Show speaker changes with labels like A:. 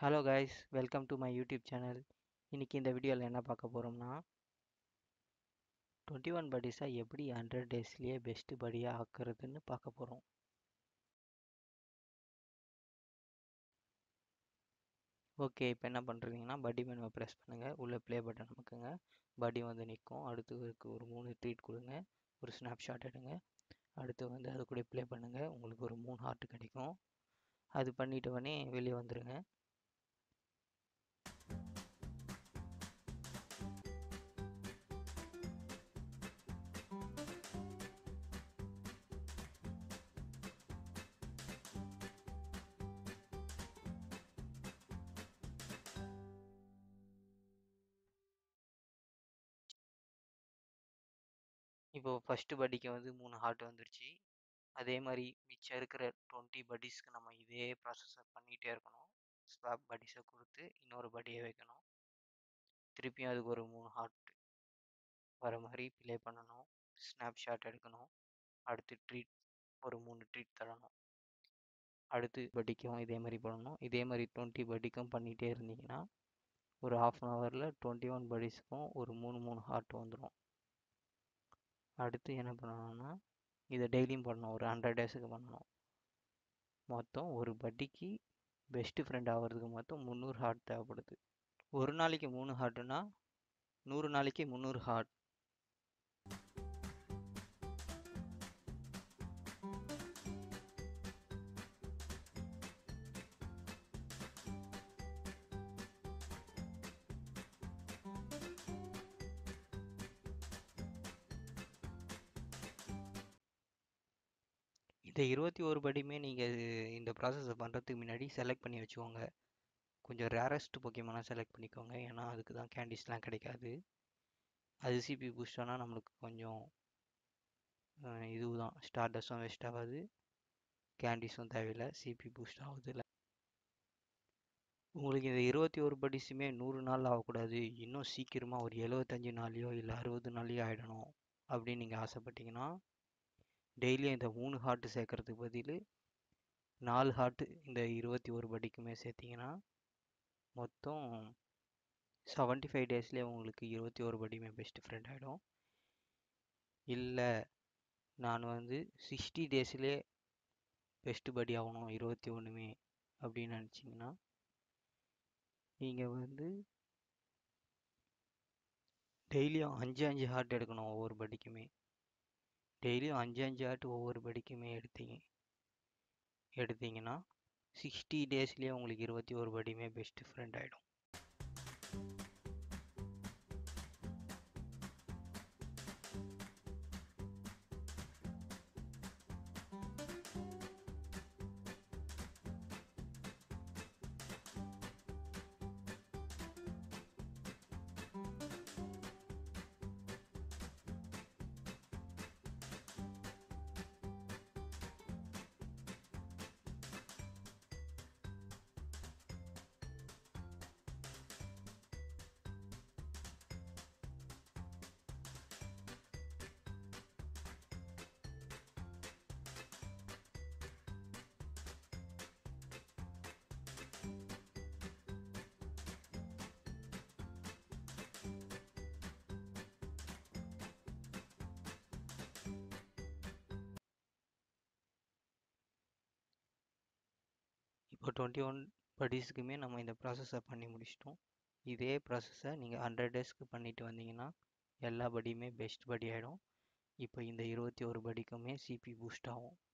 A: hello guys welcome to my YouTube channel இன்றைக்கி இந்த வீடியோவில் என்ன பார்க்க போகிறோம்னா டுவெண்ட்டி ஒன் படிஸாக எப்படி ஹண்ட்ரட் டேஸ்லேயே பெஸ்ட்டு படியாக ஆக்குறதுன்னு பார்க்க போகிறோம் ஓகே இப்போ என்ன பண்ணுறீங்கன்னா படி மெனுவை ப்ரெஸ் பண்ணுங்கள் உள்ளே ப்ளே பட்டன் நமக்குங்க படி வந்து நிற்கும் அடுத்து இதுக்கு ஒரு மூணு ட்ரீட் கொடுங்க ஒரு ஸ்னாப்ஷாட் எடுங்க அடுத்து வந்து அது கூட ப்ளே பண்ணுங்கள் உங்களுக்கு ஒரு மூணு ஹார்ட் கிடைக்கும் அது பண்ணிட்ட உடனே வெளியே வந்துடுங்க இப்போ ஃபஸ்ட்டு படிக்கு வந்து மூணு ஹார்ட் வந்துருச்சு அதே மாதிரி மிச்சம் இருக்கிற டுவெண்ட்டி படிஸ்க்கு நம்ம இதே ப்ராசஸை பண்ணிகிட்டே இருக்கணும் ஸ்வாப் படிஸை கொடுத்து இன்னொரு படியை வைக்கணும் திருப்பியும் அதுக்கு ஒரு மூணு ஹார்ட் வர மாதிரி ப்ளே பண்ணணும் ஸ்னாப்ஷாட் எடுக்கணும் அடுத்து ட்ரீட் ஒரு மூணு ட்ரீட் தரணும் அடுத்து படிக்கும் இதே மாதிரி பண்ணணும் இதே மாதிரி டுவெண்ட்டி படிக்கும் பண்ணிகிட்டே இருந்தீங்கன்னா ஒரு ஆஃப் அன் ஹவரில் டுவெண்ட்டி ஒன் படிஸ்க்கும் ஒரு மூணு மூணு ஹார்ட் வந்துடும் அடுத்து என்ன பண்ணணும்னா இதை டெய்லியும் பண்ணணும் ஒரு ஹண்ட்ரட் டேஸுக்கு பண்ணணும் மொத்தம் ஒரு பட்டிக்கு பெஸ்ட்டு ஃப்ரெண்ட் ஆகிறதுக்கு மொத்தம் முந்நூறு ஹார்ட் தேவைப்படுது ஒரு நாளைக்கு மூணு ஹார்ட்டுனா நூறு நாளைக்கு முந்நூறு ஹார்ட் இந்த இருபத்தி ஒரு படியுமே நீங்கள் இந்த ப்ராசஸை பண்ணுறதுக்கு முன்னாடி செலக்ட் பண்ணி வச்சுக்கோங்க கொஞ்சம் ரேரஸ்ட் பொக்கியமான செலக்ட் பண்ணிக்கோங்க ஏன்னா அதுக்கு தான் கேண்டிஸ்லாம் கிடைக்காது அது சிபி பூஸ்ட் ஆனால் நம்மளுக்கு கொஞ்சம் இதுதான் ஸ்டார்டஸும் வேஸ்ட் ஆகாது கேண்டிஸும் தேவையில்லை சிபி பூஸ்ட் ஆகுதுல்ல உங்களுக்கு இந்த இருபத்தி ஒரு படிஸுமே நூறு நாள் ஆகக்கூடாது இன்னும் சீக்கிரமாக ஒரு எழுபத்தஞ்சு நாளையோ இல்லை அறுபது நாளையோ ஆகிடணும் அப்படின்னு நீங்கள் ஆசைப்பட்டீங்கன்னா டெய்லியும் இந்த மூணு ஹார்ட்டு சேர்க்கறதுக்கு பதில் நாலு ஹார்ட்டு இந்த இருபத்தி ஒரு படிக்குமே சேர்த்திங்கன்னா மொத்தம் செவன்ட்டி ஃபைவ் டேஸ்லேயே உங்களுக்கு இருபத்தி ஒரு படியுமே பெஸ்ட் ஃப்ரெண்ட் ஆகிடும் இல்லை நான் வந்து சிக்ஸ்டி டேஸ்லேயே பெஸ்ட்டு படி ஆகணும் இருபத்தி ஒன்றுமே அப்படின்னு நினச்சிங்கன்னா நீங்கள் வந்து டெய்லியும் அஞ்சு அஞ்சு ஹார்ட் எடுக்கணும் ஒவ்வொரு படிக்குமே டெய்லியும் அஞ்சு அஞ்சு ஆட்டு ஒவ்வொரு படிக்குமே எடுத்தீங்க எடுத்தீங்கன்னா சிக்ஸ்டி டேஸ்லேயே உங்களுக்கு இருபத்தி ஒரு படியுமே பெஸ்ட் ஃப்ரெண்ட் ஆகிடும் இப்போ டுவெண்ட்டி ஒன் படிஸ்க்குமே நம்ம இந்த ப்ராசஸை பண்ணி முடிச்சிட்டோம் இதே ப்ராசஸை நீங்கள் ஹண்ட்ரட் டேஸ்க்கு பண்ணிட்டு வந்தீங்கன்னா எல்லா படியுமே பெஸ்ட் படி ஆகிடும் இப்போ இந்த இருபத்தி ஒரு படிக்குமே சிபி பூஸ்ட் ஆகும்